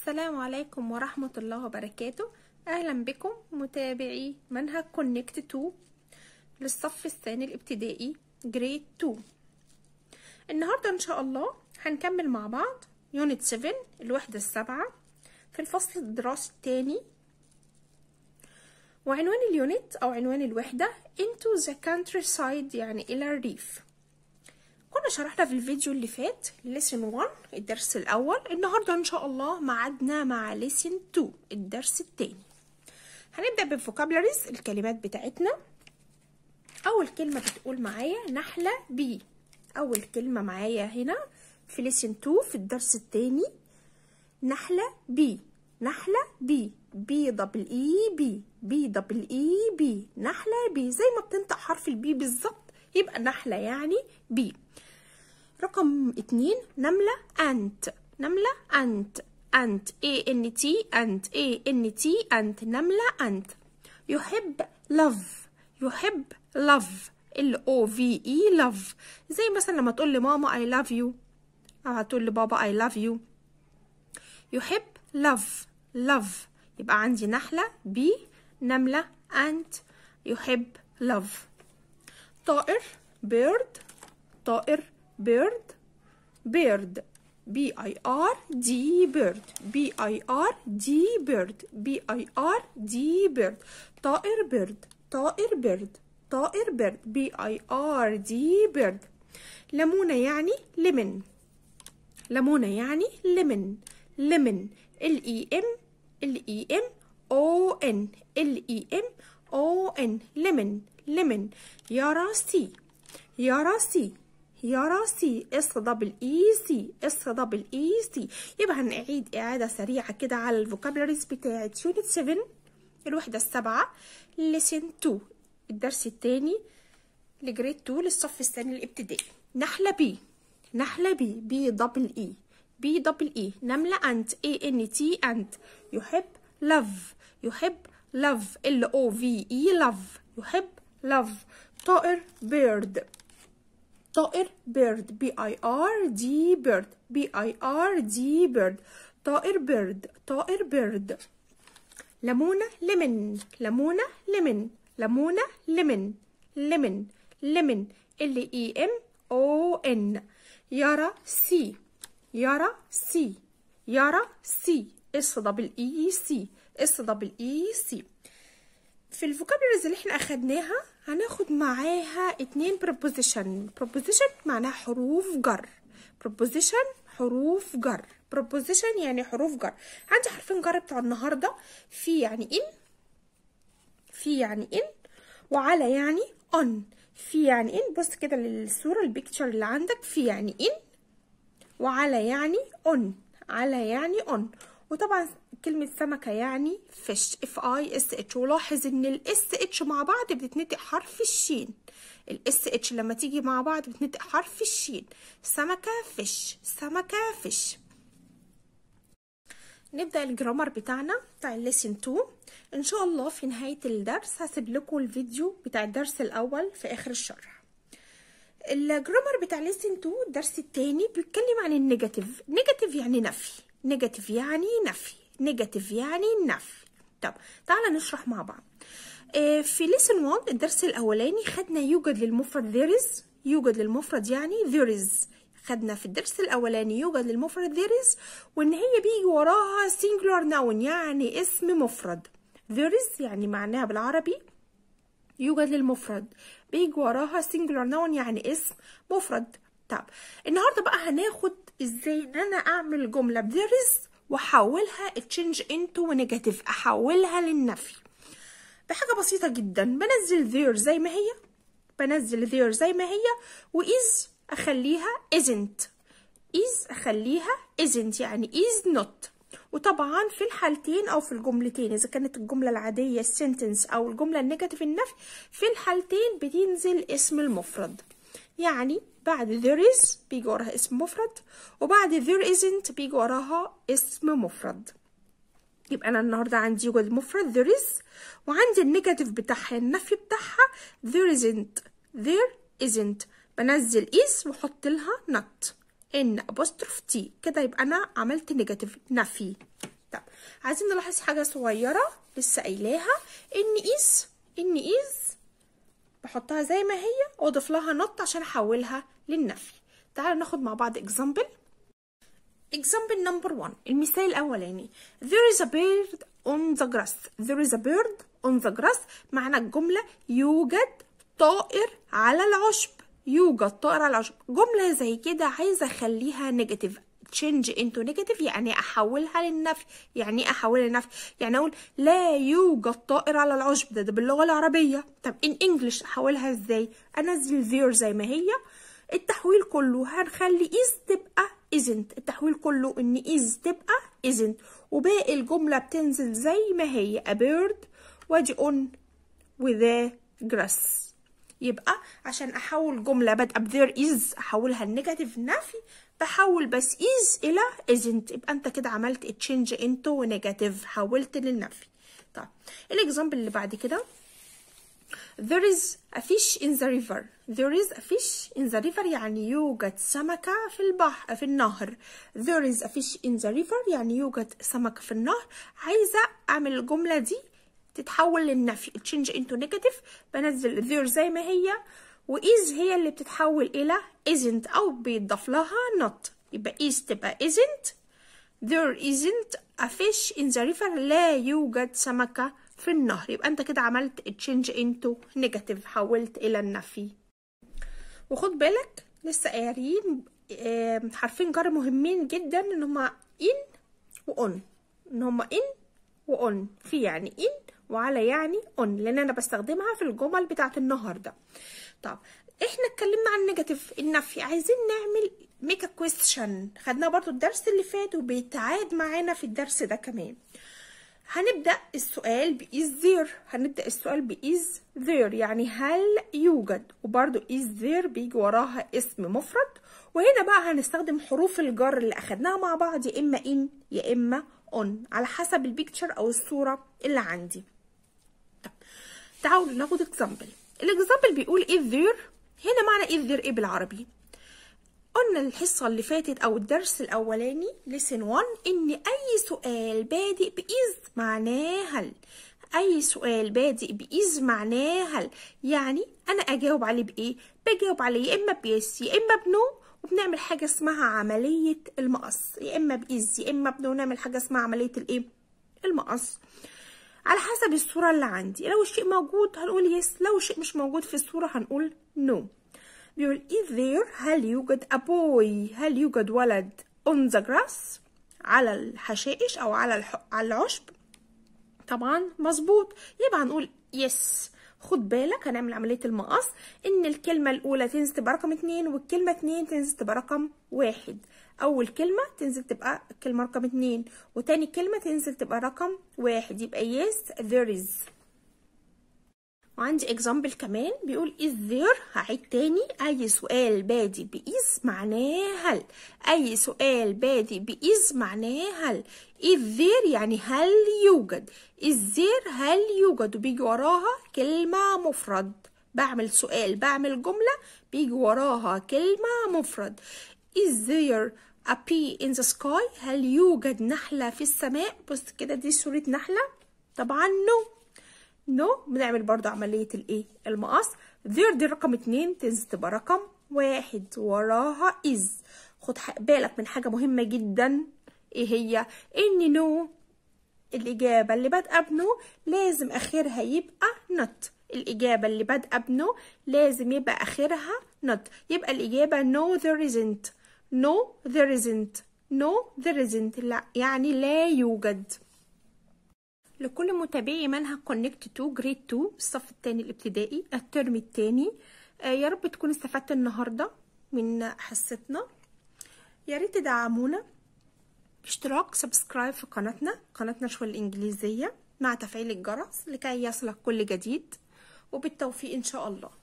السلام عليكم ورحمة الله وبركاته أهلا بكم متابعي منهج كونكت 2 للصف الثاني الابتدائي جريد 2 النهاردة إن شاء الله هنكمل مع بعض يونت 7 الوحدة السابعة في الفصل الدراسي الثاني وعنوان اليونت أو عنوان الوحدة into the countryside يعني إلى الريف كنا شرحنا في الفيديو اللي فات lesson 1 الدرس الأول النهاردة إن شاء الله معادنا مع lesson 2 الدرس التاني هنبدأ بالفوكابلريز الكلمات بتاعتنا أول كلمة بتقول معايا نحلة بي أول كلمة معايا هنا في lesson 2 في الدرس التاني نحلة بي نحلة بي بي دبل اي بي بي دبل اي بي نحلة بي زي ما بتنطق حرف البي بالظبط يبقى نحلة يعني بي رقم اتنين نملة أنت نملة أنت أنت A N T أنت A N T أنت نملة أنت يحب love يحب love L O V E love زي مثلا لما تقول لماما I love you أو هتقول لبابا I love you يحب love love يبقى عندي نحلة بي نملة أنت يحب love طائر bird طائر bird bird B I R D bird B I R D bird B I R D bird طائر bird طائر bird طائر bird B I R D bird ليمونة يعني lemon ليمونة يعني lemon lemon L E M L E M O N L E M O N lemon lemon يارا سي يارا سي يارا سي اس دبل اي سي اس دبل اي سي يبقى هنعيد اعاده سريعه كده على الفوكابلريز بتاعه يونت 7 الوحده السابعه لسن 2 الدرس الثاني لجريد 2 للصف الثاني الابتدائي نحله بي نحله بي بي دبل اي بي دبل اي نمله انت اي ان تي انت يحب لف يحب لف ال او في اي لف يحب لف طائر بيرد طائر بيرد بي اي ار دي بيرد بي اي ار دي بيرد طائر بيرد طائر بيرد ليمونة ليمن ليمونة ليمن ليمونة ليمن ليمن ليمن ال اي ام او ان يارا سي يارا سي يارا سي اس دبل اي سي اس دبل اي سي في الفوكابلريز اللي احنا اخدناها هناخد معاها اتنين preposition preposition معناها حروف جر preposition حروف جر preposition يعني حروف جر عندي حرفين جر بتوع النهارده في يعني in في يعني in وعلى يعني on في يعني in بص كده للصوره البيكتشر اللي عندك في يعني in وعلى يعني on على يعني on وطبعا كلمة سمكة يعني فيش اف اي اس اتش ولاحظ ان الاس اتش مع بعض بتتنطق حرف الشين الاس اتش لما تيجي مع بعض بتنطق حرف الشين سمكة فيش سمكة فيش نبدأ الجرامر بتاعنا بتاع الليسن 2 ان شاء الله في نهاية الدرس هسيب لكم الفيديو بتاع الدرس الاول في اخر الشرح الجرامر بتاع ليسن 2 الدرس التاني بيتكلم عن النيجاتيف نيجاتيف يعني نفي نيجاتيف يعني نفي نيجاتيف يعني نفي طب تعالى نشرح مع بعض آه في ليسن 1 الدرس الاولاني خدنا يوجد للمفرد there is يوجد للمفرد يعني there is خدنا في الدرس الاولاني يوجد للمفرد there is وان هي بيجي وراها singular noun يعني اسم مفرد there is يعني معناها بالعربي يوجد للمفرد بيجي وراها singular noun يعني اسم مفرد طب النهارده بقى هناخد ازاي ان انا اعمل جمله بذيرز واحولها تشينج انتو نيجاتيف احولها للنفي بحاجه بسيطه جدا بنزل there زي ما هي بنزل there زي ما هي وإز اخليها isn't is اخليها isn't يعني is not وطبعا في الحالتين او في الجملتين اذا كانت الجمله العاديه السنتنس او الجمله النيجاتيف النفي في الحالتين بتنزل اسم المفرد يعني بعد there is بيجي وراها اسم مفرد وبعد there isn't بيجي وراها اسم مفرد يبقى انا النهارده عندي يوجد مفرد there is وعندي النيجاتيف بتاعها النفي بتاعها there isn't there isn't بنزل is واحط لها not ان apostrophe t كده يبقى انا عملت نيجاتيف نفي طب عايزين نلاحظ حاجة صغيرة لسه قايلاها ان is ان is بحطها زي ما هي واضيف لها نط عشان احولها للنفي تعالوا ناخد مع بعض example example number one المثال الأولاني there is a bird on the grass there is a bird on the grass معنى الجملة يوجد طائر على العشب يوجد طائر على العشب جملة زي كده عايزة أخليها نيجاتيف change into negative يعني أحولها للنفي يعني إيه أحولها للنفي يعني أقول لا يوجد طائر على العشب ده, ده باللغة العربية طب in English أحولها إزاي أنزل there زي ما هي التحويل كله هنخلي is تبقى isn't التحويل كله ان is تبقى isn't وباقي الجملة بتنزل زي ما هي a bird وادي on with the grass يبقى عشان احول جملة بادئة ب there is احولها النيجاتيف نفي بحول بس is الى isn't يبقى انت كده عملت change into negative حولت للنفي طيب الاكزامبل اللي بعد كده There is a fish in the river. There is a fish in the river يعني يوجد سمكة في البحر في النهر. There is a fish in the river يعني يوجد سمكة في النهر. عايزة أعمل الجملة دي تتحول للنفي. change into negative بنزل there زي ما هي و is هي اللي بتتحول إلى isn't أو بيضاف لها not. يبقى is تبقى isn't. There isn't a fish in the river. لا يوجد سمكة في النهر يبقى انت كده عملت change into negative حولت الى النفي وخد بالك لسه قايلين حرفين جر مهمين جدا ان هما in و on ان هما in و on في يعني in وعلى يعني on لان انا بستخدمها في الجمل بتاعه النهارده طب احنا اتكلمنا عن نيجاتيف النفي عايزين نعمل ميك ا كويستشن خدناه برضو الدرس اللي فات وبيتعاد معانا في الدرس ده كمان هنبدأ السؤال ب is there هنبدأ السؤال ب is there يعني هل يوجد وبرضو is there بيجي وراها اسم مفرد وهنا بقى هنستخدم حروف الجر اللي أخدناها مع بعض يا إما in يا إما on على حسب البيكتشر أو الصورة اللي عندي طب تعالوا ناخد example الاكزامبل بيقول is there هنا معنى is there ايه بالعربي قلنا الحصة اللي فاتت أو الدرس الأولاني lesson 1 إن أي سؤال بادئ بإز معناه هل أي سؤال بادئ بإز معناه هل يعني أنا أجاوب عليه بإيه؟ بجاوب عليه يا إما بيس يا إما بنو وبنعمل حاجة اسمها عملية المقص يا إما بإز يا إما بنو نعمل حاجة اسمها عملية الإيه؟ المقص على حسب الصورة اللي عندي لو الشيء موجود هنقول يس لو الشيء مش موجود في الصورة هنقول نو no. بيقول is there هل يوجد a boy هل يوجد ولد on the grass على الحشائش أو على الح... على العشب طبعا مظبوط يبقى هنقول yes خد بالك هنعمل عملية المقص إن الكلمة الأولى تنزل تبقى رقم اتنين والكلمة اتنين تنزل تبقى رقم واحد أول كلمة تنزل تبقى الكلمة رقم اتنين وتاني كلمة تنزل تبقى رقم واحد يبقى yes there is وعندي example كمان بيقول is there هعيد تاني أي سؤال بادي بإز معناه هل أي سؤال بادي بإز معناه هل is there يعني هل يوجد is there هل يوجد وبيجي وراها كلمة مفرد بعمل سؤال بعمل جملة بيجي وراها كلمة مفرد is there a bee in the sky هل يوجد نحلة في السماء بص كده دي صورة نحلة طبعا no نو no. بنعمل برضو عملية الايه المقص there دي رقم اتنين تنزل تبقى رقم واحد وراها is خد بالك من حاجة مهمة جدا ايه هي ان نو no. الإجابة اللي بادئة بنو لازم آخرها يبقى not الإجابة اللي بادئة بنو لازم يبقى آخرها not يبقى الإجابة no there isn't no there isn't no there isn't لا يعني لا يوجد لكل متابعي منهج كونكت 2 جريد 2 الصف الثاني الابتدائي الترم الثاني آه يا رب تكونوا استفدتوا النهارده من حصتنا يا ريت تدعمونا اشتراك سبسكرايب في قناتنا قناه نشوة الانجليزيه مع تفعيل الجرس لكي يصلك كل جديد وبالتوفيق ان شاء الله